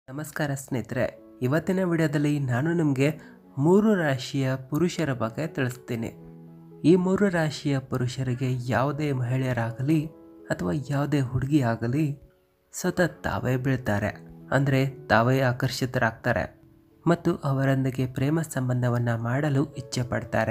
ನಮಸ್ಕಾರ ಸ್ನೇಹಿತರೆ ಇವತ್ತಿನ ವಿಡಿಯೋದಲ್ಲಿ ನಾನು ನಿಮಗೆ ಮೂರು ರಾಶಿಯ ಪುರುಷರ ಬಗ್ಗೆ ತಿಳಿಸ್ತೀನಿ ಈ ಮೂರು ರಾಶಿಯ ಪುರುಷರಿಗೆ ಯಾವುದೇ ಮಹಿಳೆಯರಾಗಲಿ ಅಥವಾ ಯಾವುದೇ ಹುಡುಗಿ ಆಗಲಿ ಸ್ವತಃ ತಾವೇ ಬೀಳ್ತಾರೆ ಅಂದರೆ ತಾವೇ ಆಕರ್ಷಿತರಾಗ್ತಾರೆ ಮತ್ತು ಅವರೊಂದಿಗೆ ಪ್ರೇಮ ಸಂಬಂಧವನ್ನು ಮಾಡಲು ಇಚ್ಛೆ ಪಡ್ತಾರೆ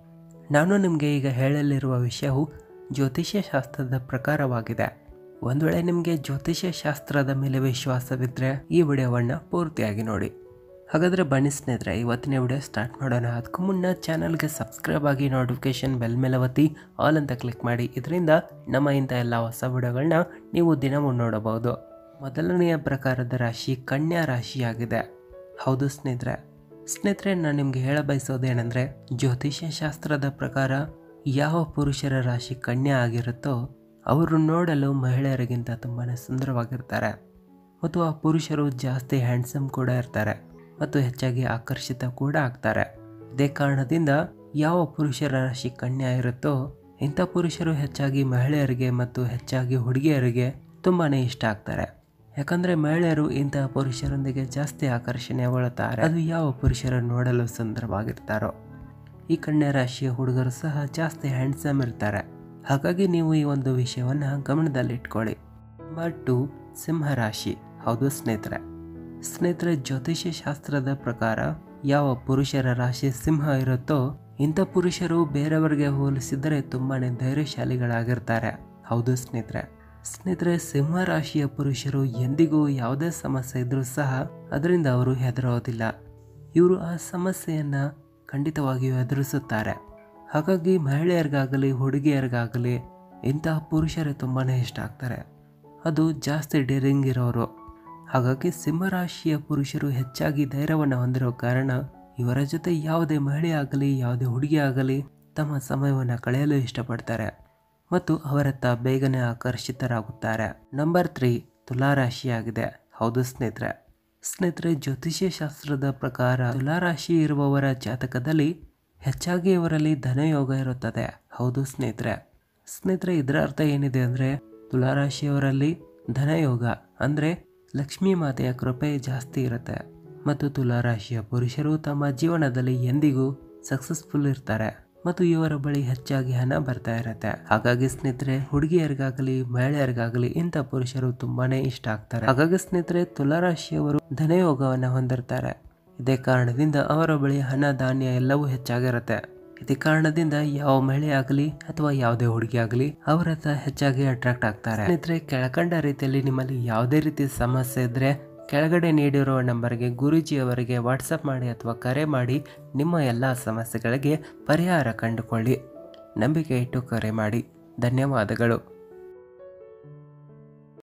ನಾನು ನಿಮಗೆ ಈಗ ಹೇಳಲಿರುವ ವಿಷಯವು ಜ್ಯೋತಿಷ್ಯ ಶಾಸ್ತ್ರದ ಪ್ರಕಾರವಾಗಿದೆ ಒಂದು ವೇಳೆ ನಿಮಗೆ ಜ್ಯೋತಿಷ್ಯ ಶಾಸ್ತ್ರದ ಮೇಲೆ ವಿಶ್ವಾಸವಿದ್ದರೆ ಈ ವಿಡಿಯೋವನ್ನು ಪೂರ್ತಿಯಾಗಿ ನೋಡಿ ಹಾಗಾದರೆ ಬನ್ನಿ ಸ್ನೇಹಿತರೆ ಇವತ್ತಿನ ವಿಡಿಯೋ ಸ್ಟಾರ್ಟ್ ಮಾಡೋಣ ಅದಕ್ಕೂ ಮುನ್ನ ಚಾನಲ್ಗೆ ಸಬ್ಸ್ಕ್ರೈಬ್ ಆಗಿ ನೋಟಿಫಿಕೇಶನ್ ಬೆಲ್ ಮೇಲೆ ಒತ್ತಿ ಆಲ್ ಅಂತ ಕ್ಲಿಕ್ ಮಾಡಿ ಇದರಿಂದ ನಮ್ಮ ಇಂಥ ಎಲ್ಲ ಹೊಸ ವಿಡಿಯೋಗಳನ್ನ ನೀವು ದಿನವೂ ನೋಡಬಹುದು ಮೊದಲನೆಯ ಪ್ರಕಾರದ ರಾಶಿ ಕನ್ಯಾ ರಾಶಿಯಾಗಿದೆ ಹೌದು ಸ್ನೇಹಿತರೆ ಸ್ನೇಹಿತರೆ ನಾನು ನಿಮಗೆ ಹೇಳ ಬಯಸೋದೇನೆಂದರೆ ಜ್ಯೋತಿಷ್ಯ ಶಾಸ್ತ್ರದ ಪ್ರಕಾರ ಯಾವ ಪುರುಷರ ರಾಶಿ ಕನ್ಯಾ ಆಗಿರುತ್ತೋ ಅವರು ನೋಡಲು ಮಹಿಳೆಯರಿಗಿಂತ ತುಂಬಾ ಸುಂದರವಾಗಿರ್ತಾರೆ ಮತ್ತು ಆ ಪುರುಷರು ಜಾಸ್ತಿ ಹ್ಯಾಂಡ್ಸಮ್ ಕೂಡ ಇರ್ತಾರೆ ಮತ್ತು ಹೆಚ್ಚಾಗಿ ಆಕರ್ಷಿತ ಕೂಡ ಆಗ್ತಾರೆ ಇದೇ ಕಾರಣದಿಂದ ಯಾವ ಪುರುಷರ ರಾಶಿ ಕನ್ಯಾ ಇರುತ್ತೋ ಇಂಥ ಪುರುಷರು ಹೆಚ್ಚಾಗಿ ಮಹಿಳೆಯರಿಗೆ ಮತ್ತು ಹೆಚ್ಚಾಗಿ ಹುಡುಗಿಯರಿಗೆ ತುಂಬಾ ಇಷ್ಟ ಆಗ್ತಾರೆ ಯಾಕಂದರೆ ಮಹಿಳೆಯರು ಇಂತಹ ಪುರುಷರೊಂದಿಗೆ ಜಾಸ್ತಿ ಆಕರ್ಷಣೆಗೊಳ್ಳುತ್ತಾರೆ ಅದು ಯಾವ ಪುರುಷರು ನೋಡಲು ಸುಂದರವಾಗಿರ್ತಾರೋ ಈ ಕನ್ಯಾ ರಾಶಿಯ ಹುಡುಗರು ಸಹ ಜಾಸ್ತಿ ಹ್ಯಾಂಡ್ಸಮ್ ಇರ್ತಾರೆ ಹಾಗಾಗಿ ನೀವು ಈ ಒಂದು ವಿಷಯವನ್ನು ಗಮನದಲ್ಲಿಟ್ಕೊಳ್ಳಿ ನಂಬರ್ ಟು ಸಿಂಹರಾಶಿ ಹೌದು ಸ್ನೇಹಿತರೆ ಸ್ನೇಹಿತರೆ ಜ್ಯೋತಿಷ್ಯ ಶಾಸ್ತ್ರದ ಪ್ರಕಾರ ಯಾವ ಪುರುಷರ ರಾಶಿ ಸಿಂಹ ಇರುತ್ತೋ ಇಂಥ ಪುರುಷರು ಬೇರೆಯವರಿಗೆ ಹೋಲಿಸಿದರೆ ತುಂಬಾನೇ ಧೈರ್ಯಶಾಲಿಗಳಾಗಿರ್ತಾರೆ ಹೌದು ಸ್ನೇಹಿತರೆ ಸ್ನೇಹಿತರೆ ಸಿಂಹ ರಾಶಿಯ ಪುರುಷರು ಎಂದಿಗೂ ಯಾವುದೇ ಸಮಸ್ಯೆ ಇದ್ರೂ ಸಹ ಅದರಿಂದ ಅವರು ಹೆದರೋದಿಲ್ಲ ಇವರು ಆ ಸಮಸ್ಯೆಯನ್ನ ಖಂಡಿತವಾಗಿಯೂ ಎದುರಿಸುತ್ತಾರೆ ಹಾಗಾಗಿ ಮಹಿಳೆಯರಿಗಾಗಲಿ ಹುಡುಗಿಯರಿಗಾಗಲಿ ಇಂತಹ ಪುರುಷರೇ ತುಂಬಾ ಇಷ್ಟ ಆಗ್ತಾರೆ ಅದು ಜಾಸ್ತಿ ಡೇರಿಂಗ್ ಇರೋರು ಹಾಗಾಗಿ ಸಿಂಹರಾಶಿಯ ಪುರುಷರು ಹೆಚ್ಚಾಗಿ ಧೈರ್ಯವನ್ನು ಹೊಂದಿರೋ ಕಾರಣ ಇವರ ಜೊತೆ ಯಾವುದೇ ಮಹಿಳೆ ಆಗಲಿ ಯಾವುದೇ ಹುಡುಗಿ ಆಗಲಿ ತಮ್ಮ ಸಮಯವನ್ನು ಕಳೆಯಲು ಇಷ್ಟಪಡ್ತಾರೆ ಮತ್ತು ಅವರತ್ತ ಬೇಗನೆ ಆಕರ್ಷಿತರಾಗುತ್ತಾರೆ ನಂಬರ್ ತ್ರೀ ತುಲಾರಾಶಿಯಾಗಿದೆ ಹೌದು ಸ್ನೇಹಿತರೆ ಸ್ನೇಹಿತರೆ ಜ್ಯೋತಿಷ್ಯ ಶಾಸ್ತ್ರದ ಪ್ರಕಾರ ತುಲಾರಾಶಿ ಇರುವವರ ಜಾತಕದಲ್ಲಿ ಹೆಚ್ಚಾಗಿ ಇವರಲ್ಲಿ ಧನಯೋಗ ಇರುತ್ತದೆ ಹೌದು ಸ್ನೇಹಿತರೆ ಸ್ನೇಹಿತರೆ ಇದರ ಅರ್ಥ ಏನಿದೆ ಅಂದರೆ ತುಲಾರಾಶಿಯವರಲ್ಲಿ ಧನಯೋಗ ಅಂದರೆ ಲಕ್ಷ್ಮೀ ಮಾತೆಯ ಕೃಪೆ ಜಾಸ್ತಿ ಇರುತ್ತೆ ಮತ್ತು ತುಲಾರಾಶಿಯ ಪುರುಷರು ತಮ್ಮ ಜೀವನದಲ್ಲಿ ಎಂದಿಗೂ ಸಕ್ಸಸ್ಫುಲ್ ಇರ್ತಾರೆ ಮತ್ತು ಇವರ ಬಳಿ ಹೆಚ್ಚಾಗಿ ಹಣ ಬರ್ತಾ ಇರತ್ತೆ ಹಾಗಾಗಿ ಸ್ನೇಹಿತರೆ ಹುಡುಗಿಯರಿಗಾಗಲಿ ಮಹಿಳೆಯರಿಗಾಗಲಿ ಇಂಥ ಪುರುಷರು ತುಂಬಾನೇ ಇಷ್ಟ ಆಗ್ತಾರೆ ಹಾಗಾಗಿ ಸ್ನೇಹಿತರೆ ತುಲಾರಾಶಿಯವರು ಧನಯೋಗವನ್ನು ಹೊಂದಿರ್ತಾರೆ ಇದೇ ಕಾರಣದಿಂದ ಅವರ ಬಳಿ ಹಣ ಧಾನ್ಯ ಎಲ್ಲವೂ ಹೆಚ್ಚಾಗಿರುತ್ತೆ ಇದೇ ಕಾರಣದಿಂದ ಯಾವ ಮಹಿಳೆ ಆಗಲಿ ಅಥವಾ ಯಾವುದೇ ಹುಡುಗಿ ಆಗಲಿ ಅವರ ಹತ್ರ ಹೆಚ್ಚಾಗಿ ಅಟ್ರಾಕ್ಟ್ ಆಗ್ತಾರೆ ಸ್ನೇಹಿತರೆ ಕೆಳಕಂಡ ರೀತಿಯಲ್ಲಿ ನಿಮ್ಮಲ್ಲಿ ಯಾವುದೇ ರೀತಿ ಸಮಸ್ಯೆ ಇದ್ರೆ ಕೆಳಗಡೆ ನೀಡಿರುವ ನಂಬರ್ಗೆ ಗುರೂಜಿಯವರಿಗೆ ವಾಟ್ಸಪ್ ಮಾಡಿ ಅಥವಾ ಕರೆ ಮಾಡಿ ನಿಮ್ಮ ಎಲ್ಲ ಸಮಸ್ಯೆಗಳಿಗೆ ಪರಿಹಾರ ಕಂಡುಕೊಳ್ಳಿ ನಂಬಿಕೆ ಇಟ್ಟು ಕರೆ ಮಾಡಿ ಧನ್ಯವಾದಗಳು